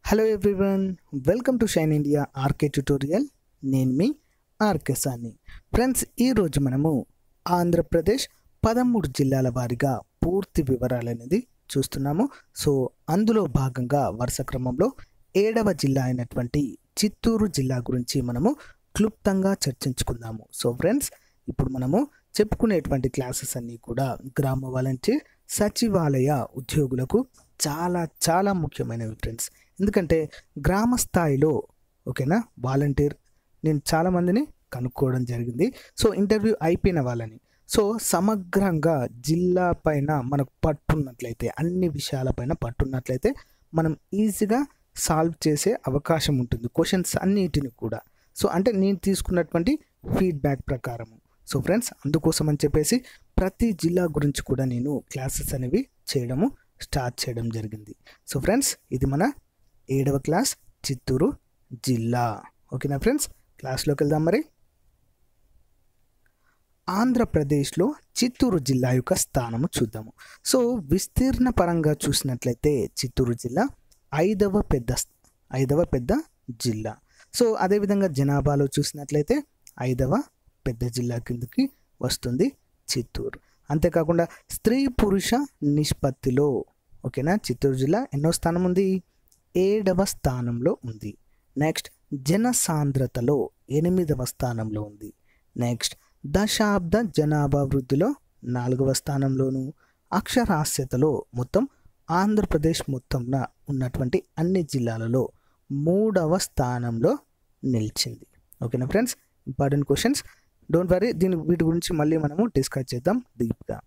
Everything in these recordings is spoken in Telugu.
hello everyone welcome to Shine India RK tutorial నేను మీ ఆర్కే సాని ఫ్రెండ్స్ ఈరోజు మనము ఆంధ్రప్రదేశ్ పదమూడు జిల్లాల వారీగా పూర్తి వివరాలు అనేది చూస్తున్నాము సో అందులో భాగంగా వరుస క్రమంలో ఏడవ జిల్లా అయినటువంటి చిత్తూరు జిల్లా గురించి మనము క్లుప్తంగా చర్చించుకుందాము సో ఫ్రెండ్స్ ఇప్పుడు మనము చెప్పుకునేటువంటి క్లాసెస్ అన్నీ కూడా గ్రామ వాలంటీర్ సచివాలయ ఉద్యోగులకు చాలా చాలా ముఖ్యమైనవి ఫ్రెండ్స్ ఎందుకంటే గ్రామ స్థాయిలో ఓకేనా వాలంటీర్ నేను చాలామందిని కనుక్కోవడం జరిగింది సో ఇంటర్వ్యూ అయిపోయిన వాళ్ళని సో సమగ్రంగా జిల్లా పైన మనకు పట్టున్నట్లయితే అన్ని విషయాలపైన పట్టున్నట్లయితే మనం ఈజీగా సాల్వ్ చేసే అవకాశం ఉంటుంది క్వశ్చన్స్ అన్నిటిని కూడా సో అంటే నేను తీసుకున్నటువంటి ఫీడ్బ్యాక్ ప్రకారము సో ఫ్రెండ్స్ అందుకోసం అని చెప్పేసి ప్రతి జిల్లా గురించి కూడా నేను క్లాసెస్ అనేవి చేయడము స్టార్ట్ చేయడం జరిగింది సో ఫ్రెండ్స్ ఇది మన ఏడవ క్లాస్ చిత్తూరు జిల్లా ఓకేనా ఫ్రెండ్స్ క్లాస్లోకి వెళ్దాం మరి ఆంధ్రప్రదేశ్లో చిత్తూరు జిల్లా యొక్క స్థానము చూద్దాము సో విస్తీర్ణ పరంగా చూసినట్లయితే చిత్తూరు జిల్లా ఐదవ పెద్ద ఐదవ పెద్ద జిల్లా సో అదేవిధంగా జనాభాలో చూసినట్లయితే ఐదవ పెద్ద జిల్లా కిందకి వస్తుంది చిత్తూరు అంతేకాకుండా స్త్రీ పురుష నిష్పత్తిలో ఓకేనా చిత్తూరు జిల్లా ఎన్నో స్థానం ఉంది ఏడవ స్థానంలో ఉంది నెక్స్ట్ జనసాంద్రతలో ఎనిమిదవ స్థానంలో ఉంది నెక్స్ట్ దశాబ్ద జనాభా వృద్ధిలో నాలుగవ స్థానంలోను అక్షరాస్యతలో మొత్తం ఆంధ్రప్రదేశ్ మొత్తంన ఉన్నటువంటి అన్ని జిల్లాలలో మూడవ స్థానంలో నిలిచింది ఓకేనా friends important questions don't worry దీని వీటి గురించి మళ్ళీ మనము డిస్కస్ చేద్దాం డీప్గా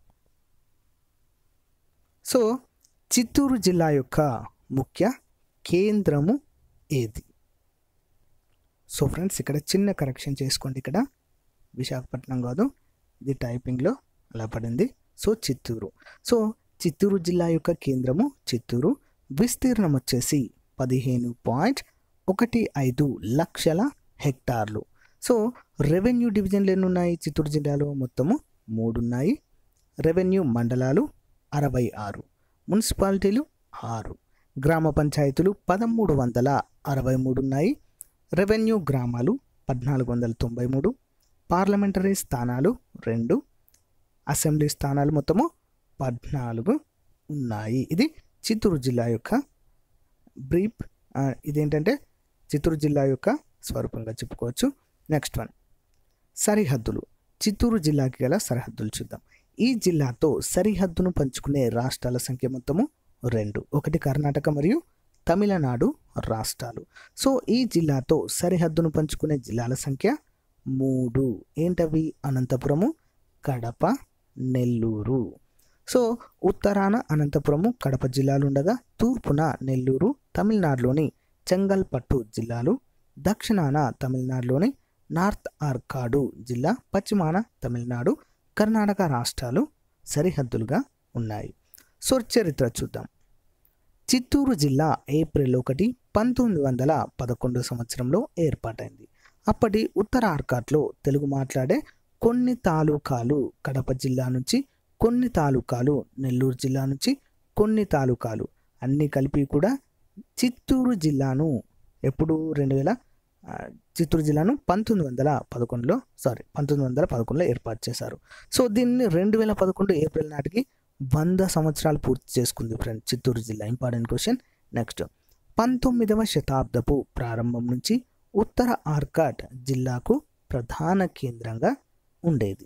సో చిత్తూరు జిల్లా యొక్క ముఖ్య కేంద్రము ఏది సో ఫ్రెండ్స్ ఇక్కడ చిన్న కరెక్షన్ చేసుకోండి ఇక్కడ విశాఖపట్నం కాదు ఇది టైపింగ్లో అలా పడింది సో చిత్తూరు సో చిత్తూరు జిల్లా యొక్క కేంద్రము చిత్తూరు విస్తీర్ణం వచ్చేసి పదిహేను పాయింట్ ఒకటి ఐదు లక్షల హెక్టార్లు సో రెవెన్యూ డివిజన్లు ఎన్ని ఉన్నాయి చిత్తూరు జిల్లాలో మొత్తము మూడు ఉన్నాయి రెవెన్యూ మండలాలు అరవై ఆరు మున్సిపాలిటీలు ఆరు గ్రామ పంచాయతీలు పదమూడు వందల అరవై మూడు ఉన్నాయి రెవెన్యూ గ్రామాలు పద్నాలుగు వందల తొంభై మూడు పార్లమెంటరీ స్థానాలు రెండు అసెంబ్లీ స్థానాలు మొత్తము పద్నాలుగు ఉన్నాయి ఇది చిత్తూరు జిల్లా యొక్క బ్రీఫ్ ఇదేంటంటే చిత్తూరు జిల్లా యొక్క స్వరూపంగా చెప్పుకోవచ్చు నెక్స్ట్ వన్ సరిహద్దులు చిత్తూరు జిల్లాకి గల సరిహద్దులు చూద్దాం ఈ జిల్లాతో సరిహద్దును పంచుకునే రాష్ట్రాల సంఖ్య మొత్తము రెండు ఒకటి కర్ణాటక మరియు తమిళనాడు రాష్ట్రాలు సో ఈ జిల్లాతో సరిహద్దును పంచుకునే జిల్లాల సంఖ్య మూడు ఏంటవి అనంతపురము కడప నెల్లూరు సో ఉత్తరాన అనంతపురము కడప జిల్లాలు ఉండగా తూర్పున నెల్లూరు తమిళనాడులోని చెంగల్పట్టు జిల్లాలు దక్షిణాన తమిళనాడులోని నార్త్ ఆర్కాడు జిల్లా పశ్చిమాన తమిళనాడు కర్ణాటక రాష్ట్రాలు సరిహద్దులుగా ఉన్నాయి సో చరిత్ర చూద్దాం చిత్తూరు జిల్లా ఏప్రిల్ ఒకటి పంతొమ్మిది వందల పదకొండు సంవత్సరంలో ఏర్పాటైంది అప్పటి ఉత్తర ఆర్కాట్లో తెలుగు మాట్లాడే కొన్ని తాలూకాలు కడప జిల్లా నుంచి కొన్ని తాలూకాలు నెల్లూరు జిల్లా నుంచి కొన్ని తాలూకాలు అన్నీ కలిపి కూడా చిత్తూరు జిల్లాను ఎప్పుడు రెండు వేల చిత్తూరు జిల్లాను పంతొమ్మిది వందల పదకొండులో సారీ పంతొమ్మిది వందల పదకొండులో ఏర్పాటు చేశారు సో దీన్ని రెండు వేల పదకొండు ఏప్రిల్ నాటికి వంద సంవత్సరాలు పూర్తి చేసుకుంది ఫ్రెండ్ చిత్తూరు జిల్లా ఇంపార్టెంట్ క్వశ్చన్ నెక్స్ట్ పంతొమ్మిదవ శతాబ్దపు ప్రారంభం నుంచి ఉత్తర ఆర్కాట్ జిల్లాకు ప్రధాన కేంద్రంగా ఉండేది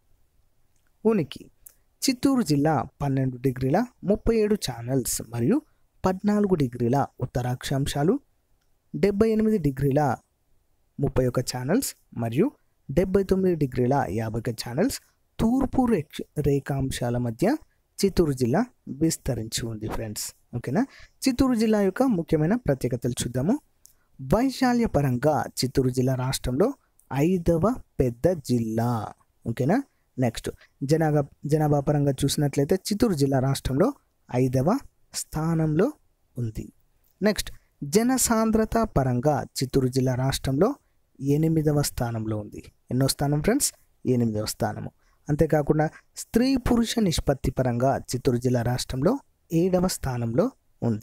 ఉనికి చిత్తూరు జిల్లా పన్నెండు డిగ్రీల ముప్పై ఏడు ఛానల్స్ మరియు పద్నాలుగు డిగ్రీల ఉత్తరాక్షాంశాలు డెబ్బై ఎనిమిది డిగ్రీల ముప్పై ఒక ఛానల్స్ మరియు డెబ్బై తొమ్మిది డిగ్రీల యాభై ఒక ఛానల్స్ తూర్పు రేక్ష రేఖాంశాల మధ్య చిత్తూరు జిల్లా విస్తరించి ఉంది ఫ్రెండ్స్ ఓకేనా చిత్తూరు జిల్లా యొక్క ముఖ్యమైన ప్రత్యేకతలు చూద్దాము వైశాల్య పరంగా చిత్తూరు జిల్లా రాష్ట్రంలో ఐదవ పెద్ద జిల్లా ఓకేనా నెక్స్ట్ జనాభా జనాభా పరంగా చూసినట్లయితే చిత్తూరు జిల్లా రాష్ట్రంలో ఐదవ స్థానంలో ఉంది నెక్స్ట్ జనసాంద్రత పరంగా చిత్తూరు జిల్లా రాష్ట్రంలో ఎనిమిదవ స్థానంలో ఉంది ఎన్నో స్థానం ఫ్రెండ్స్ ఎనిమిదవ స్థానము అంతేకాకుండా స్త్రీ పురుష నిష్పత్తి పరంగా చిత్తూరు జిల్లా రాష్ట్రంలో ఏడవ స్థానంలో ఉంది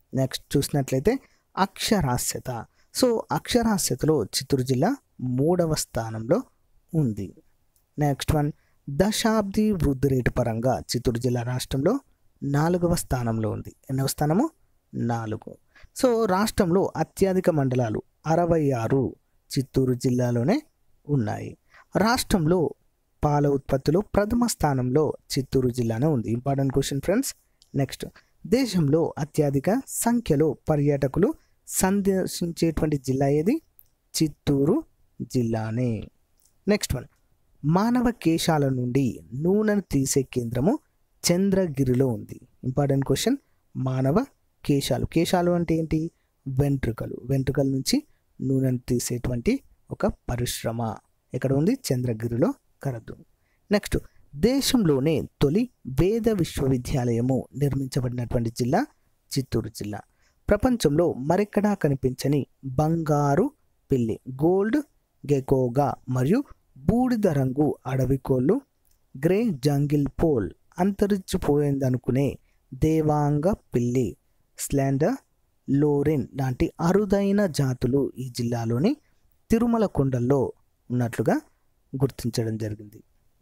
నెక్స్ట్ చూసినట్లయితే అక్షరాస్యత సో అక్షరాస్యతలో చిత్తూరు జిల్లా మూడవ స్థానంలో ఉంది నెక్స్ట్ వన్ దశాబ్ది వృద్ధి రేటు పరంగా చిత్తూరు జిల్లా రాష్ట్రంలో నాలుగవ స్థానంలో ఉంది ఎన్నవ స్థానము నాలుగు సో రాష్ట్రంలో అత్యధిక మండలాలు అరవై ఆరు చిత్తూరు జిల్లాలోనే ఉన్నాయి రాష్ట్రంలో పాల ఉత్పత్తిలో ప్రథమ స్థానంలో చిత్తూరు జిల్లానే ఉంది ఇంపార్టెంట్ క్వశ్చన్ ఫ్రెండ్స్ నెక్స్ట్ దేశంలో అత్యధిక సంఖ్యలో పర్యాటకులు సందర్శించేటువంటి జిల్లా ఏది చిత్తూరు జిల్లానే నెక్స్ట్ వన్ మానవ కేశాల నుండి నూనెను తీసే కేంద్రము చంద్రగిరిలో ఉంది ఇంపార్టెంట్ క్వశ్చన్ మానవ కేశాలు కేశాలు అంటే ఏంటి వెంట్రుకలు వెంట్రుకల నుంచి నూనెను తీసేటువంటి ఒక పరిశ్రమ ఎక్కడ ఉంది చంద్రగిరిలో కలదు నెక్స్ట్ దేశంలోనే తొలి వేద విశ్వవిద్యాలయము నిర్మించబడినటువంటి జిల్లా చిత్తూరు జిల్లా ప్రపంచంలో మరెక్కడా కనిపించని బంగారు పిల్లి గోల్డ్ గెకోగా మరియు బూడిద రంగు అడవి కోళ్ళు గ్రే జంగిల్ పోల్ అంతరించిపోయిందనుకునే దేవాంగ పిల్లి స్లాండర్ లోరెన్ లాంటి అరుదైన జాతులు ఈ జిల్లాలోని తిరుమల కొండల్లో ఉన్నట్లుగా గుర్తించడం జరిగింది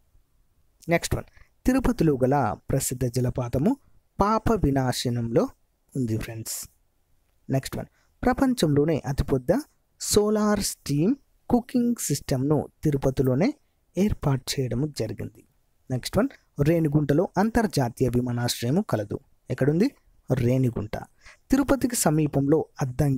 నెక్స్ట్ వన్ తిరుపతిలో గల ప్రసిద్ధ జలపాతము పాప వినాశనంలో ఉంది ఫ్రెండ్స్ నెక్స్ట్ వన్ ప్రపంచంలోనే అతిపెద్ద సోలార్ స్టీమ్ కుకింగ్ సిస్టమ్ను తిరుపతిలోనే ఏర్పాటు చేయడం జరిగింది నెక్స్ట్ వన్ రేణిగుంటలో అంతర్జాతీయ విమానాశ్రయము కలదు ఎక్కడుంది రేణిగుంట తిరుపతికి సమీపంలో అద్దం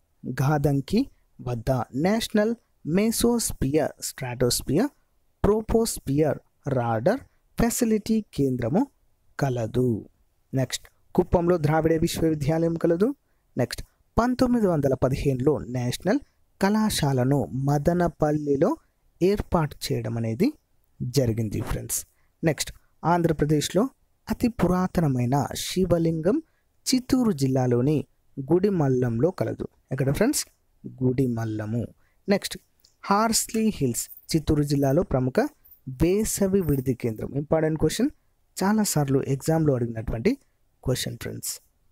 గాదంకి వద్ద national mesosphere stratosphere troposphere radar facility కేంద్రము కలదు నెక్స్ట్ కుప్పంలో ద్రావిడ విశ్వవిద్యాలయం కలదు నెక్స్ట్ పంతొమ్మిది వందల పదిహేనులో నేషనల్ కళాశాలను మదనపల్లిలో ఏర్పాటు చేయడం అనేది జరిగింది ఫ్రెండ్స్ నెక్స్ట్ ఆంధ్రప్రదేశ్లో అతి పురాతనమైన శివలింగం చిత్తూరు జిల్లాలోని గుడిమల్లంలో కలదు ఎక్కడ friends Gudimallam next Horsley Hills Chittoor జిల్లాలో ప్రముఖ వేసవి విడిది కేంద్రం ఇంపార్టెంట్ క్వశ్చన్ చాలాసార్లు ఎగ్జామ్లో అడిగినటువంటి క్వశ్చన్ ఫ్రెండ్స్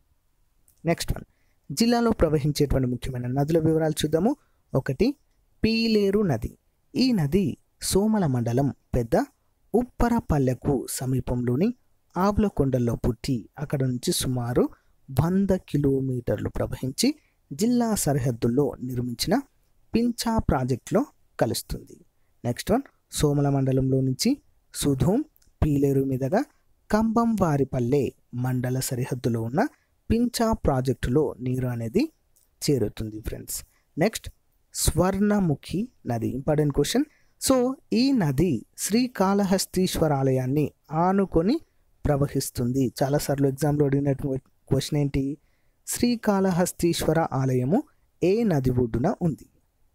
నెక్స్ట్ వన్ జిల్లాలో ప్రవహించేటువంటి ముఖ్యమైన నదుల వివరాలు చూద్దాము ఒకటి పీలేరు నది ఈ నది సోమల మండలం పెద్ద ఉప్పరపల్లెకు సమీపంలోని ఆవులకొండల్లో పుట్టి అక్కడ నుంచి సుమారు వంద కిలోమీటర్లు ప్రవహించి జిల్లా సరిహద్దుల్లో నిర్మించిన పించా ప్రాజెక్టులో కలుస్తుంది నెక్స్ట్ వన్ సోమల మండలంలో నుంచి సుధూం పీలేరు మీదుగా కంబంవారిపల్లె మండల సరిహద్దులో ఉన్న పించా ప్రాజెక్టులో నీరు అనేది చేరుతుంది ఫ్రెండ్స్ నెక్స్ట్ స్వర్ణముఖి నది ఇంపార్టెంట్ క్వశ్చన్ సో ఈ నది శ్రీకాళహస్తీశ్వర ఆలయాన్ని ఆనుకొని ప్రవహిస్తుంది చాలాసార్లు ఎగ్జామ్లో అడిగినటువంటి క్వశ్చన్ ఏంటి శ్రీకాళహస్తీశ్వర ఆలయము ఏ నది ఒడ్డున ఉంది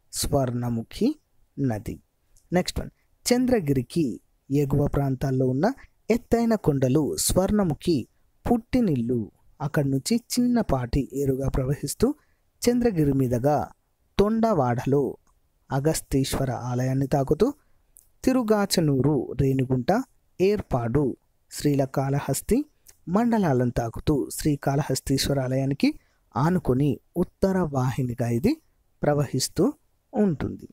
స్వర్ణముఖి నది నెక్స్ట్ వన్ చంద్రగిరికి ఎగువ ప్రాంతాల్లో ఉన్న ఎత్తైన కొండలు స్వర్ణముఖి పుట్టినిల్లు అక్కడి నుంచి చిన్నపాటి ఏరుగా ప్రవహిస్తూ చంద్రగిరి మీదుగా తొండవాడలో అగస్తీశ్వర ఆలయాన్ని తాకుతూ తిరుగాచనూరు రేణిగుంట ఏర్పాడు శ్రీలకాళహస్తి మండలాలను తాకుతూ శ్రీకాళహస్తీశ్వర ఆలయానికి ఆనుకొని ఉత్తర వాహినిగా ఇది ప్రవహిస్తూ ఉంటుంది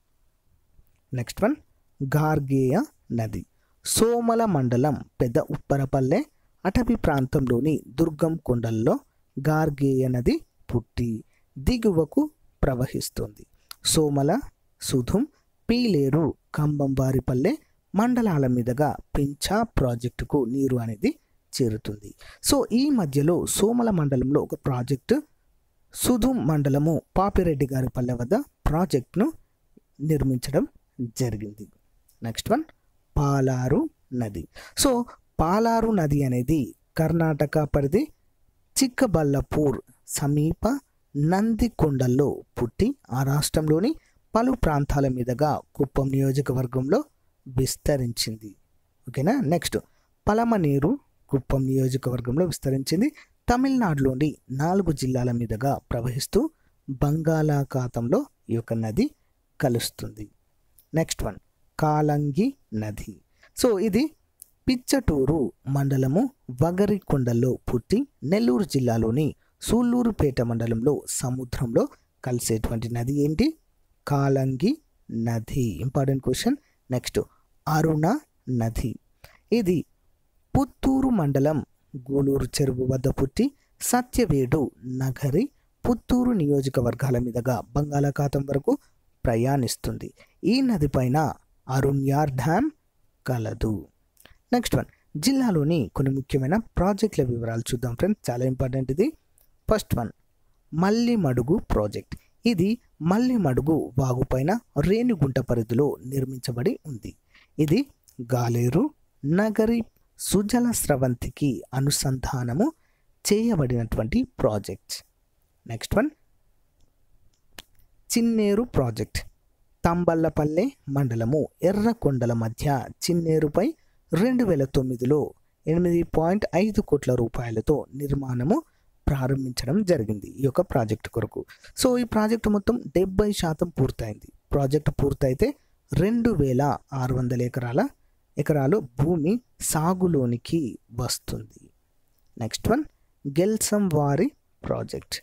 నెక్స్ట్ వన్ గార్గేయ నది సోమల మండలం పెద్ద ఉప్పరపల్లె అటవీ ప్రాంతంలోని దుర్గం కొండల్లో గార్గేయ నది పుట్టి దిగువకు ప్రవహిస్తుంది సోమల సుధుం పీలేరు కంబంబారిపల్లె మండలాల మీదుగా పింఛా ప్రాజెక్టుకు నీరు అనేది చేరుతుంది సో ఈ మధ్యలో సోమల మండలంలో ఒక ప్రాజెక్టు సుధుం మండలము పాపిరెడ్డి గారి పల్లె వద్ద ప్రాజెక్ట్ను నిర్మించడం జరిగింది నెక్స్ట్ వన్ పాలారు నది సో పాలారు నది అనేది కర్ణాటక పరిధి చిక్కబల్లపూర్ సమీప నందికొండల్లో పుట్టి ఆ రాష్ట్రంలోని పలు ప్రాంతాల మీదుగా కుప్పం నియోజకవర్గంలో విస్తరించింది ఓకేనా నెక్స్ట్ పలమనేరు కుప్పం నియోజకవర్గంలో విస్తరించింది తమిళనాడులోని నాలుగు జిల్లాల మీదుగా ప్రవహిస్తూ బంగాళాఖాతంలో ఈ యొక్క నది కలుస్తుంది నెక్స్ట్ వన్ కాలంగి నది సో ఇది పిచ్చటూరు మండలము వగరికొండలో పుట్టి నెల్లూరు జిల్లాలోని సూళ్ళూరుపేట మండలంలో సముద్రంలో కలిసేటువంటి నది ఏంటి కాలంగి నది ఇంపార్టెంట్ క్వశ్చన్ నెక్స్ట్ అరుణ నది ఇది పుత్తూరు మండలం గూలూరు చెరువు వద్ద పుట్టి సత్యవేడు నగరి పుత్తూరు నియోజకవర్గాల మీదుగా బంగాళాఖాతం వరకు ప్రయాణిస్తుంది ఈ నది పైన అరుణ్యార్ డ్యామ్ కలదు నెక్స్ట్ వన్ జిల్లాలోని కొన్ని ముఖ్యమైన ప్రాజెక్టుల వివరాలు చూద్దాం ఫ్రెండ్స్ చాలా ఇంపార్టెంట్ ఇది ఫస్ట్ వన్ మల్లిమడుగు ప్రాజెక్ట్ ఇది మల్లిమడుగు వాగుపైన రేణిగుంట పరిధిలో నిర్మించబడి ఉంది ఇది గాలేరు నగరి సుజల స్రవంతికి అనుసంధానము చేయబడినటువంటి project next one Chinneru project Thamballapalle మండలము ఎర్రకొండల మధ్య చిన్నేరుపై రెండు వేల తొమ్మిదిలో ఎనిమిది పాయింట్ ఐదు కోట్ల రూపాయలతో నిర్మాణము ప్రారంభించడం జరిగింది ఈ యొక్క ప్రాజెక్టు కొరకు సో ఈ ప్రాజెక్టు మొత్తం డెబ్బై శాతం పూర్తయింది ప్రాజెక్టు పూర్తయితే రెండు వేల ఆరు వందల ఎకరాల ఎకరాలు భూమి సాగులోనికి వస్తుంది నెక్స్ట్ వన్ గెల్సం వారి ప్రాజెక్ట్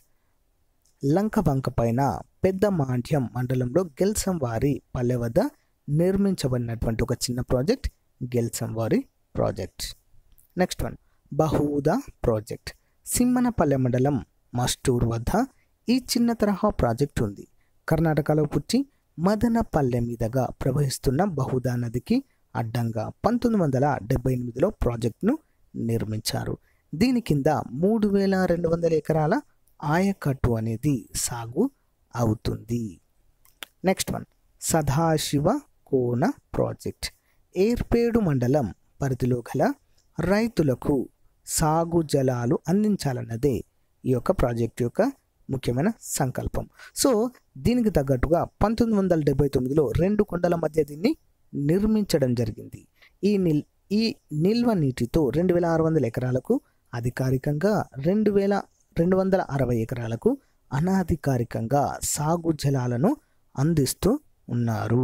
లంకబంక పైన పెద్ద మాండ్యం మండలంలో గెల్సం వారి పల్లె వద్ద నిర్మించబడినటువంటి ఒక చిన్న ప్రాజెక్ట్ గెల్సం వారి project next one Bahuda project Simmanapalle మండలం మస్టూర్ వద్ద ఈ చిన్న తరహా ప్రాజెక్ట్ ఉంది కర్ణాటకలో పుట్టి మదనపల్లె మీదుగా ప్రవహిస్తున్న బహుదా నదికి అడ్డంగా పంతొమ్మిది వందల డెబ్బై ఎనిమిదిలో ప్రాజెక్టును నిర్మించారు దీని కింద మూడు వేల రెండు వందల ఎకరాల ఆయకట్టు అనేది సాగు అవుతుంది next one Sadasiva Kona project Yerpedu మండలం పరిధిలో గల రైతులకు సాగు జలాలు అందించాలన్నదే ఈ యొక్క ప్రాజెక్ట్ యొక్క ముఖ్యమైన సంకల్పం సో దీనికి తగ్గట్టుగా పంతొమ్మిది వందల డెబ్బై తొమ్మిదిలో రెండు కొండల మధ్య దీన్ని నిర్మించడం జరిగింది ఈ నిల్ ఈ నిల్వ నీటితో రెండు వేల ఆరు వందల ఎకరాలకు అధికారికంగా రెండు వేల రెండు వందల అరవై ఎకరాలకు అనధికారికంగా సాగు జలాలను అందిస్తూ ఉన్నారు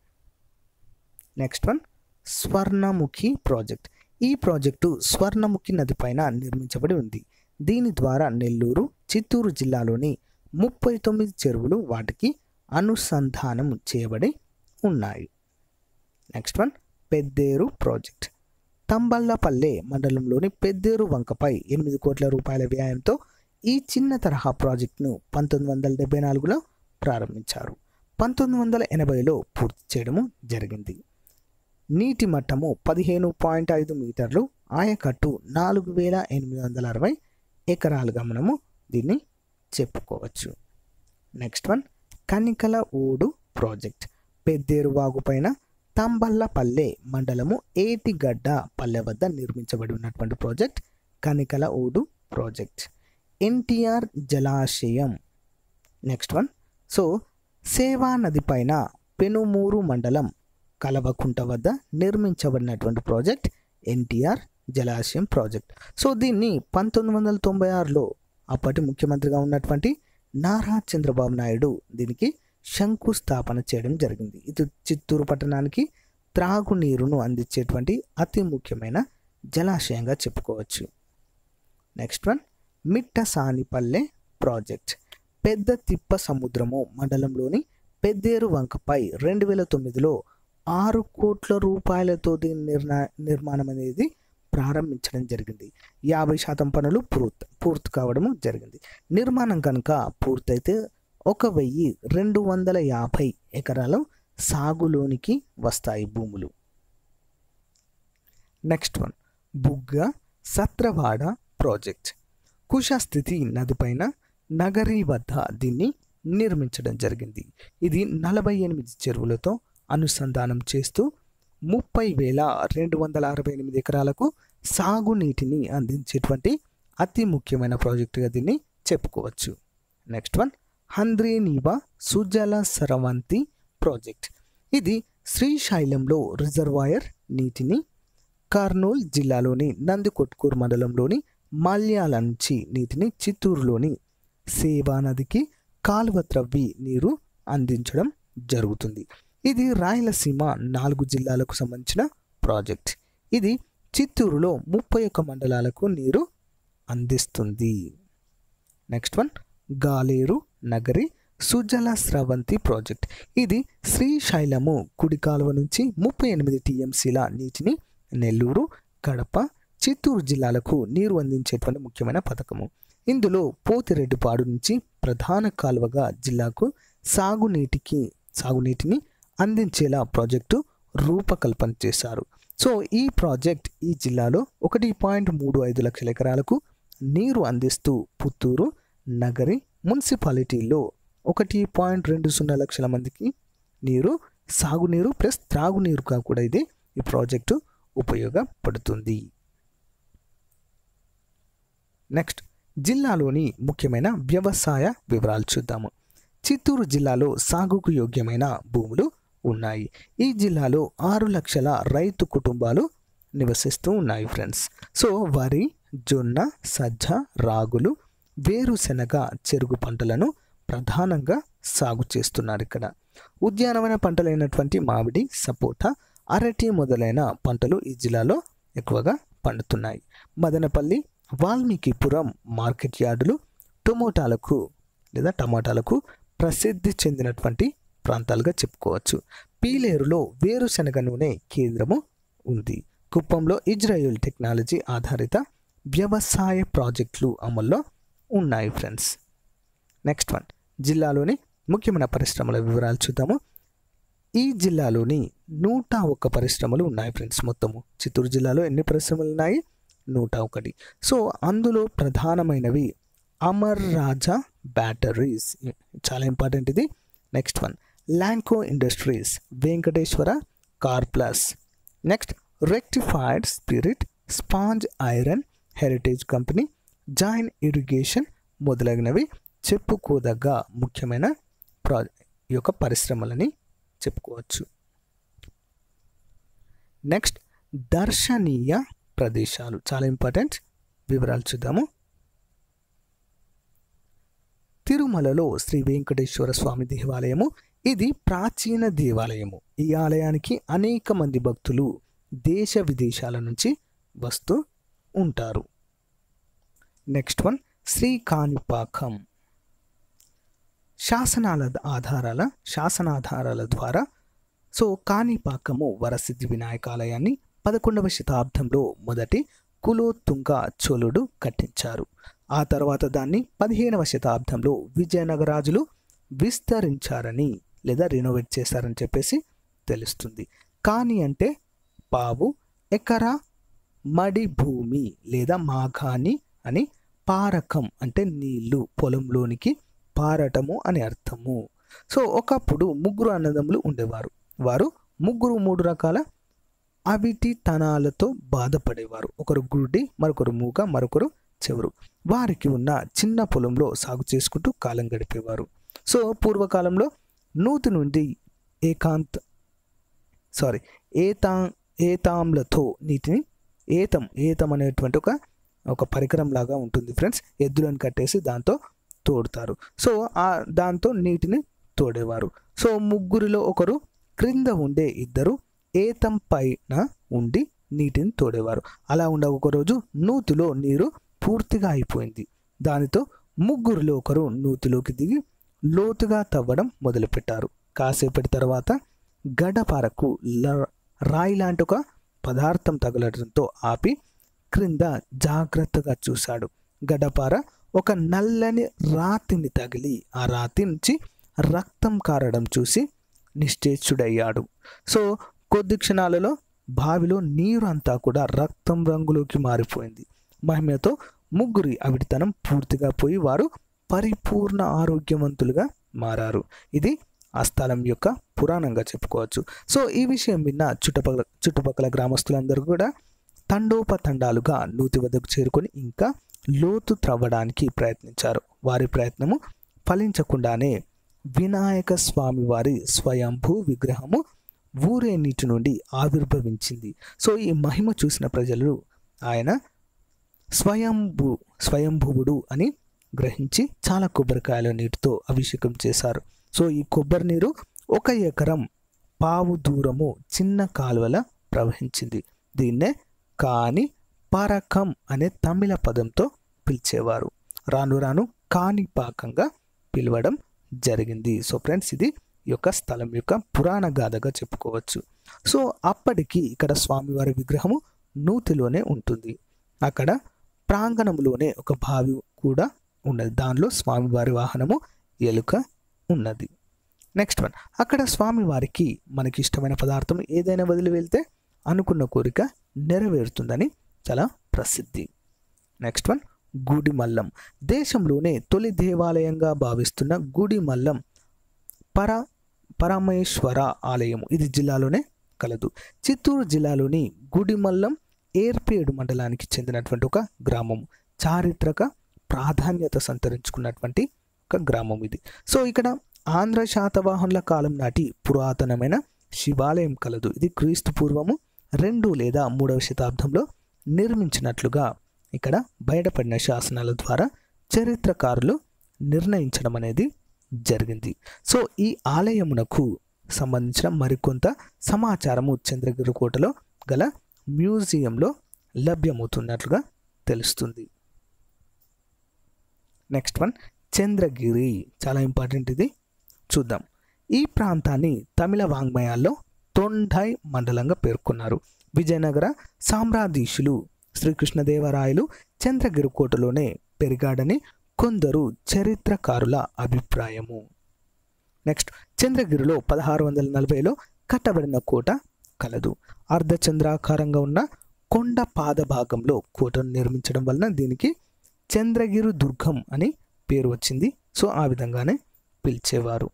నెక్స్ట్ వన్ స్వర్ణముఖి ప్రాజెక్ట్ ఈ ప్రాజెక్టు స్వర్ణముఖి నది పైన నిర్మించబడి ఉంది దీని ద్వారా నెల్లూరు చిత్తూరు జిల్లాలోని ముప్పై తొమ్మిది చెరువులు వాటికి అనుసంధానం చేయబడి ఉన్నాయి next one Pedderu project Thamballapalle మండలంలోని పెద్దేరు వంకపై ఎనిమిది కోట్ల రూపాయల వ్యయంతో ఈ చిన్న తరహా ప్రాజెక్టును పంతొమ్మిది వందల డెబ్బై నాలుగులో ప్రారంభించారు పంతొమ్మిది వందల ఎనభైలో పూర్తి చేయడము జరిగింది నీటి మట్టము పదిహేను పాయింట్ ఐదు మీటర్లు ఆయకట్టు నాలుగు వేల ఎనిమిది వందల అరవై ఎకరాలుగా మనము దీన్ని చెప్పుకోవచ్చు నెక్స్ట్ వన్ కనికల ఊడు ప్రాజెక్ట్ పెద్దేరు వాగు పైన తంబల్లపల్లె మండలము ఏటిగడ్డ పల్లె వద్ద నిర్మించబడి ఉన్నటువంటి ప్రాజెక్ట్ కనికల ఊడు ప్రాజెక్ట్ ఎన్టీఆర్ జలాశయం నెక్స్ట్ వన్ సో సేవా నది పైన పెనుమూరు మండలం కలవకుంట వద్ద నిర్మించబడినటువంటి ప్రాజెక్ట్ ఎన్టీఆర్ జలాశయం ప్రాజెక్ట్ సో దీన్ని పంతొమ్మిది వందల తొంభై ఆరులో అప్పటి ముఖ్యమంత్రిగా ఉన్నటువంటి నారా చంద్రబాబు నాయుడు దీనికి శంకుస్థాపన చేయడం జరిగింది ఇది చిత్తూరు పట్టణానికి త్రాగునీరును అందించేటువంటి అతి ముఖ్యమైన జలాశయంగా చెప్పుకోవచ్చు నెక్స్ట్ వన్ మిట్టసానిపల్లె ప్రాజెక్ట్ పెద్ద తిప్ప సముద్రము మండలంలోని పెద్దేరు వంకపై రెండు వేల తొమ్మిదిలో ఆరు కోట్ల రూపాయలతో దీని నిర్నా నిర్మాణం అనేది ప్రారంభించడం జరిగింది యాభై శాతం పనులు పూర్తి పూర్తి కావడము జరిగింది నిర్మాణం కనుక పూర్తయితే ఒక వెయ్యి రెండు వందల యాభై ఎకరాలు సాగులోనికి వస్తాయి భూములు నెక్స్ట్ వన్ బుగ్గ సత్రవాడ ప్రాజెక్ట్ కుషస్థితి నదిపైన నగరి వద్ద దీన్ని నిర్మించడం జరిగింది ఇది నలభై ఎనిమిది చెరువులతో అనుసంధానం చేస్తూ ముప్పై వేల రెండు వందల అరవై ఎనిమిది ఎకరాలకు సాగునీటిని అందించేటువంటి అతి ముఖ్యమైన ప్రాజెక్టుగా దీన్ని చెప్పుకోవచ్చు next one Handrineeva Sujala Sravanthi project ఇది శ్రీశైలంలో రిజర్వాయర్ నీటిని కర్నూలు జిల్లాలోని నందికొట్కూరు మండలంలోని మల్యాల నుంచి నీటిని చిత్తూరులోని సేవా నదికి కాలువ త్రవ్వి నీరు అందించడం జరుగుతుంది ఇది రాయలసీమ నాలుగు జిల్లాలకు సంబంధించిన ప్రాజెక్ట్ ఇది చిత్తూరులో ముప్పై ఒక్క మండలాలకు నీరు అందిస్తుంది next one Galeru Nagari Sujala Sravanthi project ఇది శ్రీశైలము కుడి కాలువ నుంచి ముప్పై ఎనిమిది టీఎంసీల నీటిని నెల్లూరు కడప చిత్తూరు జిల్లాలకు నీరు అందించేటువంటి ముఖ్యమైన పథకము ఇందులో పోతిరెడ్డిపాడు నుంచి ప్రధాన కాలువగా జిల్లాకు సాగునీటికి సాగునీటిని అందించేలా ప్రాజెక్టు రూపకల్పన చేశారు సో ఈ ప్రాజెక్ట్ ఈ జిల్లాలో ఒకటి పాయింట్ మూడు ఐదు లక్షల ఎకరాలకు నీరు అందిస్తూ పుత్తూరు నగరి మున్సిపాలిటీలో ఒకటి పాయింట్ రెండు సున్నా లక్షల మందికి నీరు సాగునీరు ప్లస్ త్రాగునీరుగా కూడా ఇది ఈ ప్రాజెక్టు ఉపయోగపడుతుంది నెక్స్ట్ జిల్లాలోని ముఖ్యమైన వ్యవసాయ వివరాలు చూద్దాము చిత్తూరు జిల్లాలో సాగుకు యోగ్యమైన భూములు ఉన్నాయి ఈ జిల్లాలో ఆరు లక్షల రైతు కుటుంబాలు నివసిస్తూ ఉన్నాయి ఫ్రెండ్స్ సో వరి జొన్న సజ్జ రాగులు వేరుశెనగ చెరుకు పంటలను ప్రధానంగా సాగు చేస్తున్నారు ఇక్కడ ఉద్యానవన పంటలైనటువంటి మామిడి సపోటా అరటి మొదలైన పంటలు ఈ జిల్లాలో ఎక్కువగా పండుతున్నాయి మదనపల్లి వాల్మీకిపురం మార్కెట్ యార్డులు టొమోటాలకు లేదా టమాటాలకు ప్రసిద్ధి చెందినటువంటి ప్రాంతాలుగా చెప్పుకోవచ్చు పీలేరులో వేరుశనగ నూనె కేంద్రము ఉంది కుప్పంలో ఇజ్రాయిల్ టెక్నాలజీ ఆధారిత వ్యవసాయ ప్రాజెక్టులు అమల్లో ఉన్నాయి ఫ్రెండ్స్ నెక్స్ట్ వన్ జిల్లాలోని ముఖ్యమైన పరిశ్రమల వివరాలు చూద్దాము ఈ జిల్లాలోని నూట ఒక్క పరిశ్రమలు ఉన్నాయి ఫ్రెండ్స్ మొత్తము చిత్తూరు జిల్లాలో ఎన్ని పరిశ్రమలు ఉన్నాయి నూట ఒకటి సో అందులో ప్రధానమైనవి అమర్ రాజా బ్యాటరీస్ చాలా ఇంపార్టెంట్ ఇది next one Lanco industries Venkateswara car plus next rectified spirit sponge iron Heritage company Jain irrigation మొదలగినవి చెప్పుకోదగ్గ ముఖ్యమైన ప్రా ఈ యొక్క పరిశ్రమలని చెప్పుకోవచ్చు నెక్స్ట్ దర్శనీయ ప్రదేశాలు చాలా ఇంపార్టెంట్ వివరాలు చూద్దాము తిరుమలలో శ్రీ వెంకటేశ్వర స్వామి దేవాలయము ఇది ప్రాచీన దేవాలయము ఈ ఆలయానికి అనేక మంది భక్తులు దేశ విదేశాల నుంచి వస్తూ ఉంటారు నెక్స్ట్ వన్ శ్రీ కాణిపాకం శాసనాల ఆధారాల శాసనాధారాల ద్వారా సో కాణిపాకము వరసిద్ధి వినాయకాలయాన్ని పదకొండవ శతాబ్దంలో మొదటి కులోత్తుంగ చోళుడు కట్టించారు ఆ తర్వాత దాన్ని పదిహేనవ శతాబ్దంలో విజయనగరాజులు విస్తరించారని లేదా రినోవేట్ చేశారని చెప్పేసి తెలుస్తుంది కాని అంటే పావు ఎకరా మడి భూమి లేదా మాఘాని అని పారకం అంటే నీళ్లు పొలంలోనికి పారటము అని అర్థము సో ఒకప్పుడు ముగ్గురు అన్నదమ్ములు ఉండేవారు వారు ముగ్గురు మూడు రకాల అవిటి తనాలతో బాధపడేవారు ఒకరు గుడ్డి మరొకరు మూగ మరొకరు చెవురు వారికి ఉన్న చిన్న పొలంలో సాగు చేసుకుంటూ కాలం గడిపేవారు సో పూర్వకాలంలో నూతి నుండి ఏకాంత్ సారీ ఏతా ఏతాంలతో నీటిని ఏతం ఏతం అనేటువంటి ఒక ఒక పరికరం లాగా ఉంటుంది ఫ్రెండ్స్ ఎద్దులను కట్టేసి దాంతో తోడుతారు సో ఆ దాంతో నీటిని తోడేవారు సో ముగ్గురిలో ఒకరు క్రింద ఉండే ఇద్దరు ఏతం పైన ఉండి నీటిని తోడేవారు అలా ఉండ ఒకరోజు నూతిలో నీరు పూర్తిగా అయిపోయింది దానితో ముగ్గురిలో ఒకరు నూతిలోకి దిగి లోతుగా తవ్వడం మొదలుపెట్టారు కాసేపటి తర్వాత గడపారకు ల- రాయి లాంటి ఒక పదార్థం తగలడంతో ఆపి క్రింద జాగ్రత్తగా చూశాడు గడపార ఒక నల్లని రాతిని తగిలి ఆ రాతి నుంచి రక్తం కారడం చూసి నిశ్చేష్యుడయ్యాడు సో కొద్ది క్షణాలలో బావిలో నీరు అంతా కూడా రక్తం రంగులోకి మారిపోయింది మహిమతో ముగ్గురి అవిటితనం పూర్తిగా పోయి వారు పరిపూర్ణ ఆరోగ్యవంతులుగా మారారు ఇది ఆ స్థలం యొక్క పురాణంగా చెప్పుకోవచ్చు సో ఈ విషయం విన్న చుట్టుపక్కల చుట్టుపక్కల గ్రామస్తులందరూ కూడా తండోపతండాలుగా నూతి వద్దకు చేరుకొని ఇంకా లోతు త్రవ్వడానికి ప్రయత్నించారు వారి ప్రయత్నము ఫలించకుండానే వినాయక స్వామి వారి స్వయంభూ విగ్రహము ఊరే నీటి నుండి ఆవిర్భవించింది సో ఈ మహిమ చూసిన ప్రజలు ఆయన స్వయంభూ స్వయంభువుడు అని గ్రహించి చాలా కొబ్బరికాయల నీటితో అభిషేకం చేశారు సో ఈ కొబ్బరి నీరు ఒక ఎకరం పావు దూరము చిన్న కాలువల ప్రవహించింది దీన్నే కాని పరకం అనే తమిళ పదంతో పిలిచేవారు రాను రాను కాణిపాకంగా పిలవడం జరిగింది సో ఫ్రెండ్స్ ఇది ఈ యొక్క స్థలం యొక్క పురాణ గాథగా చెప్పుకోవచ్చు సో అప్పటికి ఇక్కడ స్వామివారి విగ్రహము నూతిలోనే ఉంటుంది అక్కడ ప్రాంగణంలోనే ఒక బావి కూడా ఉన్నది దానిలో స్వామివారి వాహనము ఎలుక ఉన్నది నెక్స్ట్ వన్ అక్కడ స్వామివారికి మనకి ఇష్టమైన పదార్థం ఏదైనా వదిలి వెళ్తే అనుకున్న కోరిక నెరవేరుతుందని చాలా ప్రసిద్ధి నెక్స్ట్ వన్ గుడి మల్లం దేశంలోనే తొలి దేవాలయంగా భావిస్తున్న గుడి మల్లం పర పరమేశ్వర ఆలయం ఇది జిల్లాలోనే కలదు చిత్తూరు జిల్లాలోని గుడిమల్లం ఏర్పేడు మండలానికి చెందినటువంటి ఒక గ్రామం చారిత్రక ప్రాధాన్యత సంతరించుకున్నటువంటి ఒక గ్రామం ఇది సో ఇక్కడ ఆంధ్ర శాతవాహనుల కాలం నాటి పురాతనమైన శివాలయం కలదు ఇది క్రీస్తు పూర్వము రెండు లేదా మూడవ శతాబ్దంలో నిర్మించినట్లుగా ఇక్కడ బయటపడిన శాసనాల ద్వారా చరిత్రకారులు నిర్ణయించడం అనేది జరిగింది సో ఈ ఆలయమునకు సంబంధించిన మరికొంత సమాచారము చంద్రగిరి కోటలో గల మ్యూజియంలో లభ్యమవుతున్నట్లుగా తెలుస్తుంది నెక్స్ట్ వన్ చంద్రగిరి చాలా ఇంపార్టెంట్ ఇది చూద్దాం ఈ ప్రాంతాన్ని తమిళ వాంగ్మయాల్లో తొండై మండలంగా పేర్కొన్నారు విజయనగర సామ్రాధీశులు శ్రీకృష్ణదేవరాయలు చంద్రగిరి కోటలోనే పెరిగాడని కొందరు చరిత్రకారుల అభిప్రాయము నెక్స్ట్ చంద్రగిరిలో పదహారు వందల నలభైలో కట్టబడిన కోట కలదు అర్ధచంద్రాకారంగా ఉన్న కొండ పాద భాగంలో కోటను నిర్మించడం వలన దీనికి చంద్రగిరి దుర్గం అని పేరు వచ్చింది సో ఆ విధంగానే పిలిచేవారు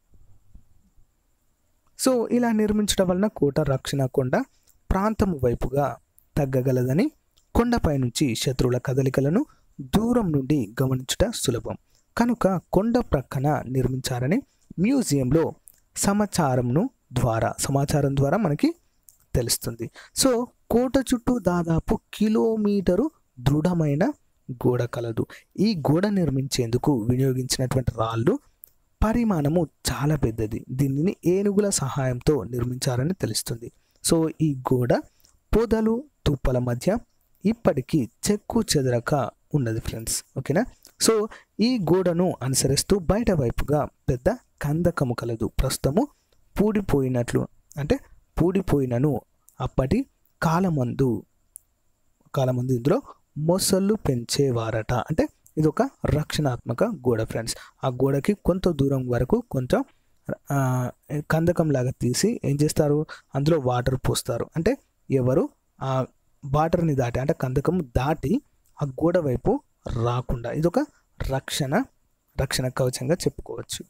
సో ఇలా నిర్మించడం వలన కోట రక్షణ కొండ ప్రాంతము వైపుగా తగ్గగలదని కొండపై నుంచి శత్రువుల కదలికలను దూరం నుండి గమనించుట సులభం కనుక కొండ ప్రక్కన నిర్మించారని మ్యూజియంలో సమాచారంను ద్వారా సమాచారం ద్వారా మనకి తెలుస్తుంది సో కోట చుట్టూ దాదాపు కిలోమీటరు దృఢమైన గోడ కలదు ఈ గోడ నిర్మించేందుకు వినియోగించినటువంటి రాళ్ళు పరిమాణము చాలా పెద్దది దీనిని ఏనుగుల సహాయంతో నిర్మించారని తెలుస్తుంది సో ఈ గోడ పొదలు తుప్పల మధ్య ఇప్పటికీ చెక్కు చెదరక ఉన్నది ఫ్రెండ్స్ ఓకేనా సో ఈ గోడను అనుసరిస్తూ బయట వైపుగా పెద్ద కందకము కలదు ప్రస్తుతము పూడిపోయినట్లు అంటే పూడిపోయినను అప్పటి కాలమందు కాలమందు ఇందులో మొసళ్ళు పెంచేవారట అంటే ఇది ఒక రక్షణాత్మక గోడ ఫ్రెండ్స్ ఆ గోడకి కొంత దూరం వరకు కొంచెం ఆ, కందకం లాగా తీసి ఏం చేస్తారు అందులో వాటర్ పోస్తారు అంటే ఎవరు ఆ వాటర్ని దాటి అంటే కందకం దాటి ఆ గోడ వైపు రాకుండా ఇది ఒక రక్షణ రక్షణ కవచంగా చెప్పుకోవచ్చు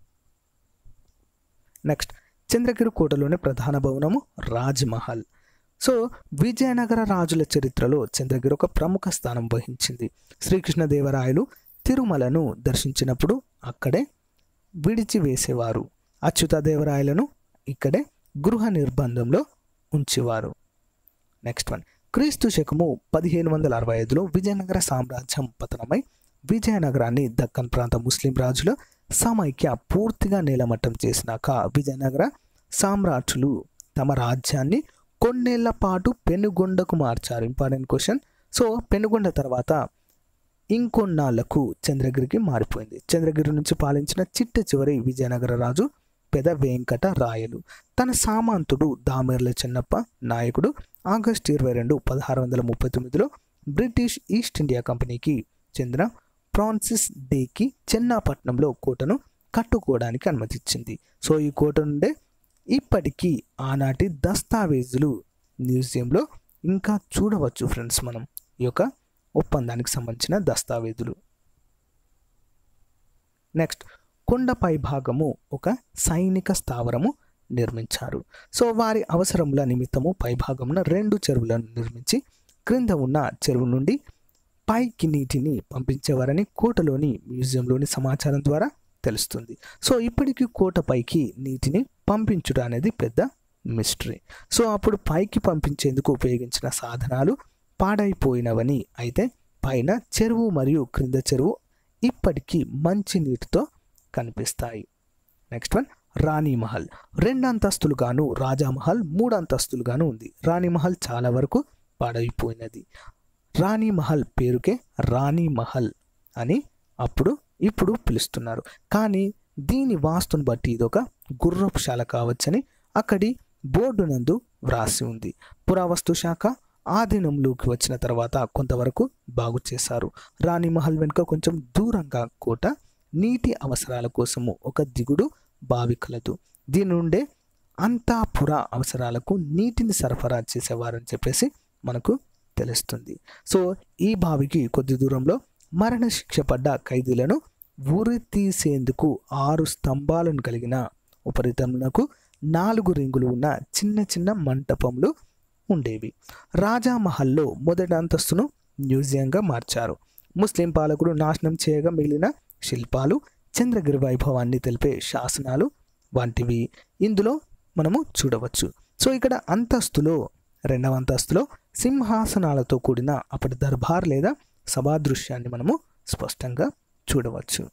నెక్స్ట్ చంద్రగిరి కోటలోని ప్రధాన భవనము రాజ్మహల్ సో విజయనగర రాజుల చరిత్రలో చంద్రగిరి ఒక ప్రముఖ స్థానం వహించింది శ్రీకృష్ణదేవరాయలు తిరుమలను దర్శించినప్పుడు అక్కడే విడిచివేసేవారు అచ్యుతదేవరాయలను ఇక్కడే గృహ నిర్బంధంలో ఉంచేవారు నెక్స్ట్ వన్ క్రీస్తు శకము పదిహేను వందల అరవై ఐదులో విజయనగర సామ్రాజ్యం పతనమై విజయనగరాన్ని దక్కన్ ప్రాంత ముస్లిం రాజుల సమైక్య పూర్తిగా నేలమట్టం చేసినాక విజయనగర సామ్రాట్లు తమ రాజ్యాన్ని కొన్నేళ్ల పాటు పెనుగొండకు మార్చారు ఇంపార్టెంట్ క్వశ్చన్ సో పెనుగొండ తర్వాత ఇంకొన్నాళ్లకు చంద్రగిరికి మారిపోయింది చంద్రగిరి నుంచి పాలించిన చిట్ట చివరి విజయనగర రాజు పెద వెంకట రాయలు తన సామంతుడు దామెర్ల చెన్నప్ప నాయకుడు ఆగస్టు ఇరవై రెండు పదహారు వందల ముప్పై తొమ్మిదిలో బ్రిటిష్ ఈస్ట్ ఇండియా కంపెనీకి చెందిన ఫ్రాన్సిస్ డేకి చెన్నాపట్నంలో కోటను కట్టుకోవడానికి అనుమతిచ్చింది సో ఈ కోట నుండే ఇప్పటికీ ఆనాటి దస్తావేజులు మ్యూజియంలో ఇంకా చూడవచ్చు ఫ్రెండ్స్ మనం ఈ యొక్క ఒప్పందానికి సంబంధించిన దస్తావేజులు నెక్స్ట్ కొండపై భాగము ఒక సైనిక స్థావరము నిర్మించారు సో వారి అవసరముల నిమిత్తము పైభాగమున రెండు చెరువులను నిర్మించి క్రింద ఉన్న చెరువు నుండి పైకి నీటిని పంపించేవారని కోటలోని మ్యూజియంలోని సమాచారం ద్వారా తెలుస్తుంది సో ఇప్పటికీ కోట పైకి నీటిని పంపించుట అనేది పెద్ద మిస్టరీ సో అప్పుడు పైకి పంపించేందుకు ఉపయోగించిన సాధనాలు పాడైపోయినవని అయితే పైన చెరువు మరియు క్రింద చెరువు ఇప్పటికీ మంచి నీటితో కనిపిస్తాయి నెక్స్ట్ వన్ రాణి మహల్ రెండు అంతస్తులుగాను రాజామహల్ మూడు అంతస్తులుగాను ఉంది రాణి మహల్ చాలా వరకు పాడైపోయినది రాణి మహల్ పేరుకే రాణి మహల్ అని అప్పుడు ఇప్పుడు పిలుస్తున్నారు కానీ దీని వాస్తుని బట్టి ఇదొక గుర్రపుశాల కావచ్చని అక్కడి బోర్డు నందు వ్రాసి ఉంది పురావస్తు శాఖ ఆధీనంలోకి వచ్చిన తర్వాత కొంతవరకు బాగు చేశారు రాణి మహల్ వెనుక కొంచెం దూరంగా కోట నీటి అవసరాల కోసము ఒక దిగుడు బావి కలదు దీని నుండే అంతాపుర అవసరాలకు నీటిని సరఫరా చేసేవారని చెప్పేసి మనకు తెలుస్తుంది సో ఈ బావికి కొద్ది దూరంలో మరణ శిక్ష పడ్డ ఖైదీలను ఉరి తీసేందుకు ఆరు స్తంభాలను కలిగిన ఉపరితమునకు నాలుగు రింగులు ఉన్న చిన్న చిన్న మంటపములు ఉండేవి రాజా మహల్లో మొదటి అంతస్తును మ్యూజియంగా మార్చారు ముస్లిం పాలకుడు నాశనం చేయగా మిగిలిన శిల్పాలు చంద్రగిరి వైభవాన్ని తెలిపే శాసనాలు వంటివి ఇందులో మనము చూడవచ్చు సో ఇక్కడ అంతస్తులో రెండవ అంతస్తులో సింహాసనాలతో కూడిన అప్పటి దర్బార్ లేదా సభా దృశ్యాన్ని మనము స్పష్టంగా చూడవచ్చు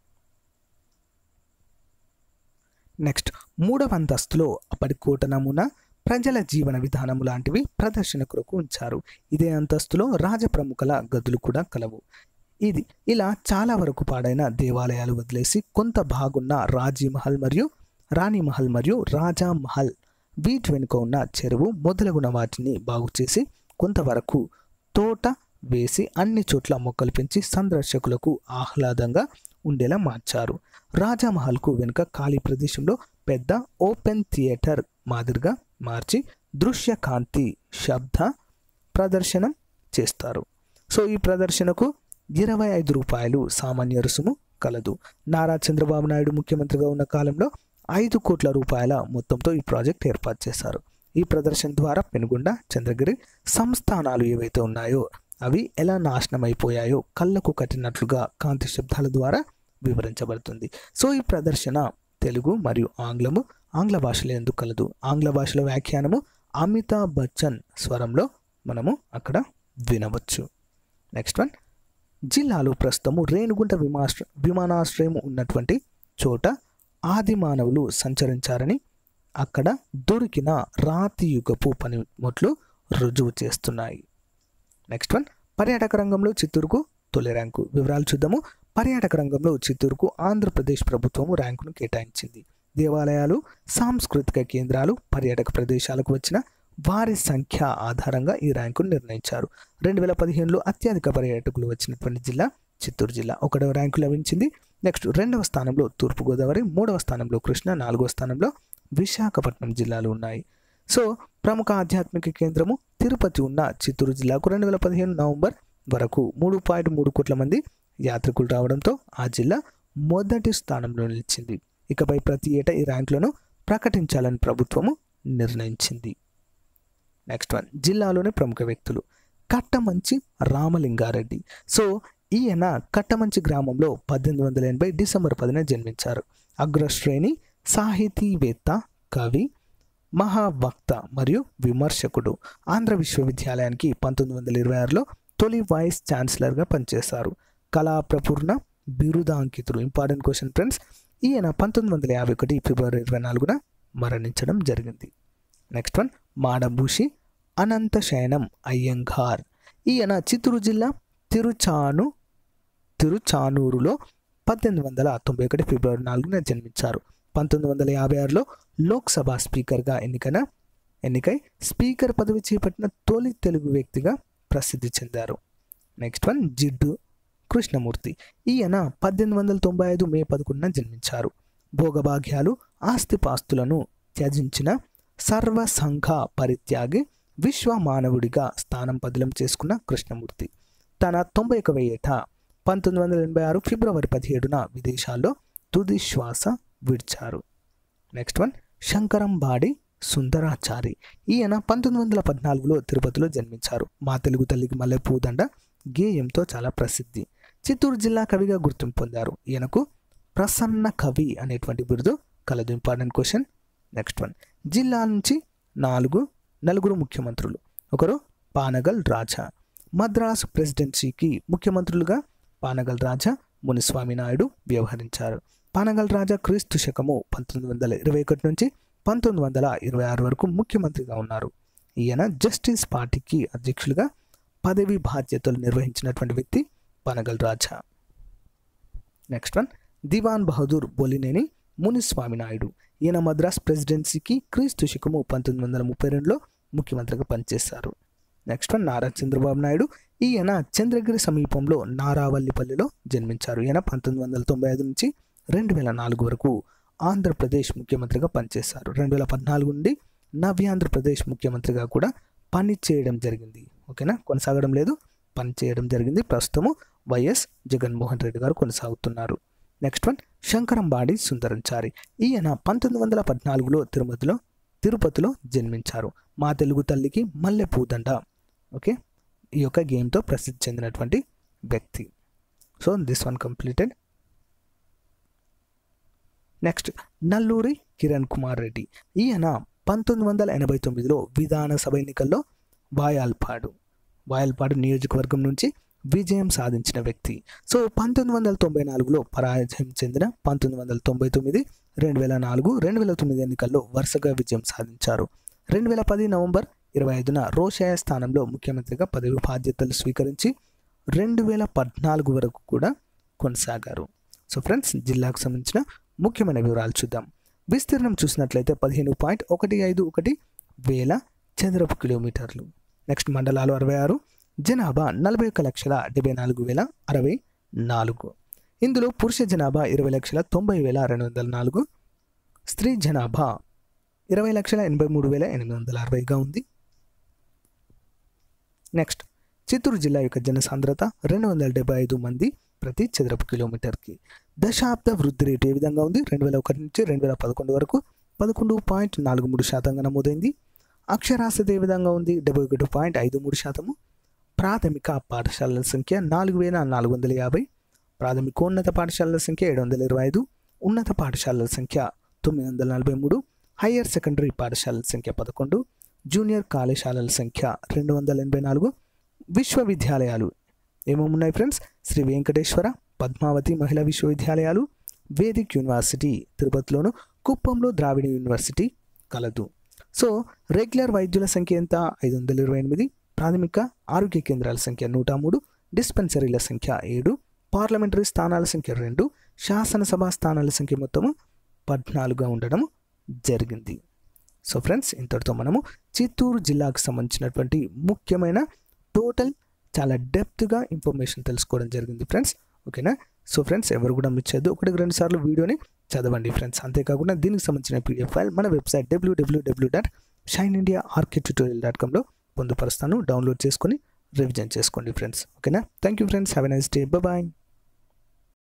నెక్స్ట్ మూడవ అంతస్తులో అప్పటి కోట నమూనా ప్రజల జీవన విధానం లాంటివి ప్రదర్శన కొరకు ఉంచారు ఇదే అంతస్తులో రాజప్రముఖుల గదులు కూడా కలవు ఇది ఇలా చాలా వరకు పాడైన దేవాలయాలు వదిలేసి కొంత బాగున్న రాజీ మహల్ మరియు రాణి మహల్ మరియు రాజా మహల్ వీటి వెనుక ఉన్న చెరువు మొదలగున వాటిని బాగు చేసి కొంతవరకు తోట వేసి అన్ని చోట్ల మొక్కలు పెంచి సందర్శకులకు ఆహ్లాదంగా ఉండేలా మార్చారు రాజామహల్కు వెనుక ఖాళీ ప్రదేశంలో పెద్ద ఓపెన్ థియేటర్ మాదిరిగా మార్చి దృశ్య కాంతి శబ్ద ప్రదర్శనం చేస్తారు సో ఈ ప్రదర్శనకు ఇరవై ఐదు రూపాయలు సామాన్య రుసుము కలదు నారా చంద్రబాబు నాయుడు ముఖ్యమంత్రిగా ఉన్న కాలంలో ఐదు కోట్ల రూపాయల మొత్తంతో ఈ ప్రాజెక్ట్ ఏర్పాటు చేశారు ఈ ప్రదర్శన ద్వారా పెనుగొండ చంద్రగిరి సంస్థానాలు ఏవైతే ఉన్నాయో అవి ఎలా నాశనం అయిపోయాయో కళ్ళకు కట్టినట్లుగా కాంతి శబ్దాల ద్వారా వివరించబడుతుంది సో ఈ ప్రదర్శన తెలుగు మరియు ఆంగ్లము ఆంగ్ల భాషలో ఎందుకు కలదు ఆంగ్ల భాషలో వ్యాఖ్యానము అమితాబ్ బచ్చన్ స్వరంలో మనము అక్కడ వినవచ్చు నెక్స్ట్ వన్ జిల్లాలో ప్రస్తుతము రేణుగుంట విమాశ్ర విమానాశ్రయం ఉన్నటువంటి చోట ఆది మానవులు సంచరించారని అక్కడ దొరికిన రాతి యుగపు పనిముట్లు రుజువు చేస్తున్నాయి నెక్స్ట్ వన్ పర్యాటక రంగంలో చిత్తూరుకు తొలి ర్యాంకు వివరాలు చూద్దాము పర్యాటక రంగంలో చిత్తూరుకు ఆంధ్రప్రదేశ్ ప్రభుత్వము ర్యాంకును కేటాయించింది దేవాలయాలు సాంస్కృతిక కేంద్రాలు పర్యాటక ప్రదేశాలకు వచ్చిన వారి సంఖ్య ఆధారంగా ఈ ర్యాంకును నిర్ణయించారు రెండు వేల పదిహేనులో అత్యధిక పర్యాటకులు వచ్చినటువంటి జిల్లా చిత్తూరు జిల్లా ఒకటవ ర్యాంకు లభించింది నెక్స్ట్ రెండవ స్థానంలో తూర్పుగోదావరి మూడవ స్థానంలో కృష్ణ నాలుగవ స్థానంలో విశాఖపట్నం జిల్లాలు ఉన్నాయి సో ప్రముఖ ఆధ్యాత్మిక కేంద్రము తిరుపతి ఉన్న చిత్తూరు జిల్లాకు రెండు వేల పదిహేను నవంబర్ వరకు మూడు పాయింట్ మూడు కోట్ల మంది యాత్రికులు రావడంతో ఆ జిల్లా మొదటి స్థానంలో నిలిచింది ఇకపై ప్రతి ఏటా ఈ ర్యాంకులను ప్రకటించాలని ప్రభుత్వము నిర్ణయించింది నెక్స్ట్ వన్ జిల్లాలోని ప్రముఖ వ్యక్తులు కట్టమంచి రామలింగారెడ్డి సో ఈయన కట్టమంచి గ్రామంలో పద్దెనిమిది వందల ఎనభై డిసెంబర్ పదిన జన్మించారు అగ్రశ్రేణి సాహితీవేత్త కవి మహావక్త మరియు విమర్శకుడు ఆంధ్ర విశ్వవిద్యాలయానికి పంతొమ్మిది వందల ఇరవై ఆరులో తొలి వైస్ ఛాన్సలర్గా పనిచేశారు కళా ప్రపూర్ణ బిరుదాంకితుడు ఇంపార్టెంట్ క్వశ్చన్ ఫ్రెండ్స్ ఈయన పంతొమ్మిది వందల యాభై ఒకటి ఫిబ్రవరి ఇరవై నాలుగున మరణించడం జరిగింది నెక్స్ట్ వన్ మాడభూషి అనంత శయనం అయ్యంగార్ ఈయన చిత్తూరు జిల్లా తిరుచాను తిరుచానూరులో పద్దెనిమిది వందల తొంభై ఒకటి ఫిబ్రవరి నాలుగున జన్మించారు పంతొమ్మిది వందల యాభై ఆరులో లోక్సభ స్పీకర్గా ఎన్నికైన ఎన్నికై స్పీకర్ పదవి చేపట్టిన తొలి తెలుగు వ్యక్తిగా ప్రసిద్ధి చెందారు నెక్స్ట్ వన్ జిడ్డు కృష్ణమూర్తి ఈయన పద్దెనిమిది వందల తొంభై ఐదు మే పదకొండున జన్మించారు భోగభాగ్యాలు ఆస్తిపాస్తులను త్యజించిన సర్వసంఘ పరిత్యాగి విశ్వ మానవుడిగా స్థానం పదిలం చేసుకున్న కృష్ణమూర్తి తన తొంభై ఒక ఏట పంతొమ్మిది వందల ఎనభై ఆరు ఫిబ్రవరి పదిహేడున విదేశాల్లో తుది శ్వాస విడిచారు నెక్స్ట్ వన్ శంకరంబాడి సుందరాచారి ఈయన పంతొమ్మిది వందల పద్నాలుగులో తిరుపతిలో జన్మించారు మా తెలుగు తల్లికి మల్లె పూదండ గేయంతో చాలా ప్రసిద్ధి చిత్తూరు జిల్లా కవిగా గుర్తింపు పొందారు ఈయనకు ప్రసన్న కవి అనేటువంటి బిరుదు కలదు ఇంపార్టెంట్ క్వశ్చన్ నెక్స్ట్ వన్ జిల్లా నుంచి నాలుగు నలుగురు ముఖ్యమంత్రులు ఒకరు పానగల్ రాజా మద్రాసు ప్రెసిడెన్సీకి ముఖ్యమంత్రులుగా పానగల్ రాజా మునిస్వామి నాయుడు వ్యవహరించారు పానగల్ రాజా క్రీస్తు శకము పంతొమ్మిది వందల ఇరవై ఒకటి నుంచి పంతొమ్మిది వందల ఇరవై ఆరు వరకు ముఖ్యమంత్రిగా ఉన్నారు ఈయన జస్టిస్ పార్టీకి అధ్యక్షులుగా పదవి బాధ్యతలు నిర్వహించినటువంటి వ్యక్తి పనగల్ రాజా నెక్స్ట్ వన్ దివాన్ బహదూర్ బొలినేని మునిస్వామి నాయుడు ఈయన మద్రాస్ ప్రెసిడెన్సీకి క్రీస్తు శకము పంతొమ్మిది వందల ముప్పై రెండులో ముఖ్యమంత్రిగా పనిచేశారు నెక్స్ట్ వన్ నారా చంద్రబాబు నాయుడు ఈయన చంద్రగిరి సమీపంలో నారావల్లిపల్లిలో జన్మించారు ఈయన పంతొమ్మిది వందల తొంభై ఐదు నుంచి రెండు వేల నాలుగు వరకు ఆంధ్రప్రదేశ్ ముఖ్యమంత్రిగా పనిచేశారు రెండు వేల పద్నాలుగు నుండి నవ్యాంధ్రప్రదేశ్ ముఖ్యమంత్రిగా కూడా పని చేయడం జరిగింది ఓకేనా కొనసాగడం లేదు పని చేయడం జరిగింది ప్రస్తుతము వైఎస్ జగన్మోహన్ రెడ్డి గారు కొనసాగుతున్నారు నెక్స్ట్ వన్ శంకరంబాడి సుందరంచారి ఈయన పంతొమ్మిది వందల పద్నాలుగులో తిరుపతిలో తిరుపతిలో జన్మించారు మా తెలుగు తల్లికి మల్లె పూదండ ఓకే ఈ యొక్క గేమ్తో ప్రసిద్ధి చెందినటువంటి వ్యక్తి so this one completed next Nallari Kiran Kumar Reddy ఈయన పంతొమ్మిది వందల ఎనభై తొమ్మిదిలో విధానసభ ఎన్నికల్లో వాయాల్పాడు వాయల్పాడు నియోజకవర్గం నుంచి విజయం సాధించిన వ్యక్తి సో పంతొమ్మిది వందల తొంభై నాలుగులో పరాజయం చెందిన పంతొమ్మిది వందల తొంభై తొమ్మిది రెండు వేల నాలుగు రెండు వేల తొమ్మిది ఎన్నికల్లో వరుసగా విజయం సాధించారు రెండు వేల పది నవంబర్ ఇరవై ఐదున రోషాయ స్థానంలో ముఖ్యమంత్రిగా పదవి బాధ్యతలు స్వీకరించి రెండు వేల పద్నాలుగు వరకు కూడా కొనసాగారు సో ఫ్రెండ్స్ జిల్లాకు సంబంధించిన ముఖ్యమైన వివరాలు చూద్దాం విస్తీర్ణం చూసినట్లయితే పదిహేను పాయింట్ ఒకటి ఐదు ఒకటి వేల చదరపు కిలోమీటర్లు నెక్స్ట్ మండలాలు అరవై ఆరు జనాభా నలభై ఒక్క లక్షల డెబ్బై నాలుగు వేల అరవై నాలుగు ఇందులో పురుష జనాభా ఇరవై లక్షల తొంభై వేల రెండు వందల నాలుగు స్త్రీ జనాభా ఇరవై లక్షల ఎనభై మూడు వేల ఎనిమిది వందల అరవైగా ఉంది నెక్స్ట్ చిత్తూరు జిల్లా యొక్క జనసాంద్రత రెండు వందల డెబ్బై ఐదు మంది ప్రతి చదరపు కిలోమీటర్కి దశాబ్ద వృద్ధి రేటు ఏ విధంగా ఉంది రెండు వేల ఒకటి నుంచి రెండు వేల పదకొండు వరకు పదకొండు పాయింట్ నాలుగు మూడు శాతంగా నమోదైంది అక్షరాస్యత ఏ విధంగా ఉంది డెబ్బై ఒకటి పాయింట్ ఐదు మూడు శాతము ప్రాథమిక పాఠశాలల సంఖ్య నాలుగు వేల నాలుగు వందల యాభై ప్రాథమికోన్నత పాఠశాలల సంఖ్య ఏడు వందల ఇరవై ఐదు ఉన్నత పాఠశాలల సంఖ్య తొమ్మిది వందల నలభై మూడు హయ్యర్ సెకండరీ పాఠశాలల సంఖ్య పదకొండు జూనియర్ కళాశాలల సంఖ్య రెండు వందల ఎనభై నాలుగు విశ్వవిద్యాలయాలు ఏమేమున్నాయి ఫ్రెండ్స్ శ్రీ వెంకటేశ్వర పద్మావతి మహిళా విశ్వవిద్యాలయాలు వేదిక్ యూనివర్సిటీ తిరుపతిలోను కుప్పంలో ద్రావిడ యూనివర్సిటీ కలదు సో రెగ్యులర్ వైద్యుల సంఖ్య ఎంత ఐదు వందల ఇరవై ఎనిమిది ప్రాథమిక ఆరోగ్య కేంద్రాల సంఖ్య నూట మూడు డిస్పెన్సరీల సంఖ్య ఏడు పార్లమెంటరీ స్థానాల సంఖ్య రెండు శాసనసభ స్థానాల సంఖ్య మొత్తము పద్నాలుగుగా ఉండడం జరిగింది సో ఫ్రెండ్స్ ఇంతటితో మనము చిత్తూరు జిల్లాకు సంబంధించినటువంటి ముఖ్యమైన టోటల్ చాలా డెప్త్గా ఇన్ఫర్మేషన్ తెలుసుకోవడం జరిగింది ఫ్రెండ్స్ ఓకేనా సో ఫ్రెండ్స్ ఎవరు కూడా మిస్ చేయొద్దు ఒకటికి రెండు సార్లు వీడియోని చదవండి ఫ్రెండ్స్ అంతేకాకుండా దీనికి సంబంధించిన పీడిఎఫ్ ఫైల్ మన website WWW dot Shine India RK tutorial dot కామ్లో పొందుపరుస్తాను డౌన్లోడ్ చేసుకొని రివిజన్ చేసుకోండి ఫ్రెండ్స్ ఓకేనా thank you friends have a nice day bye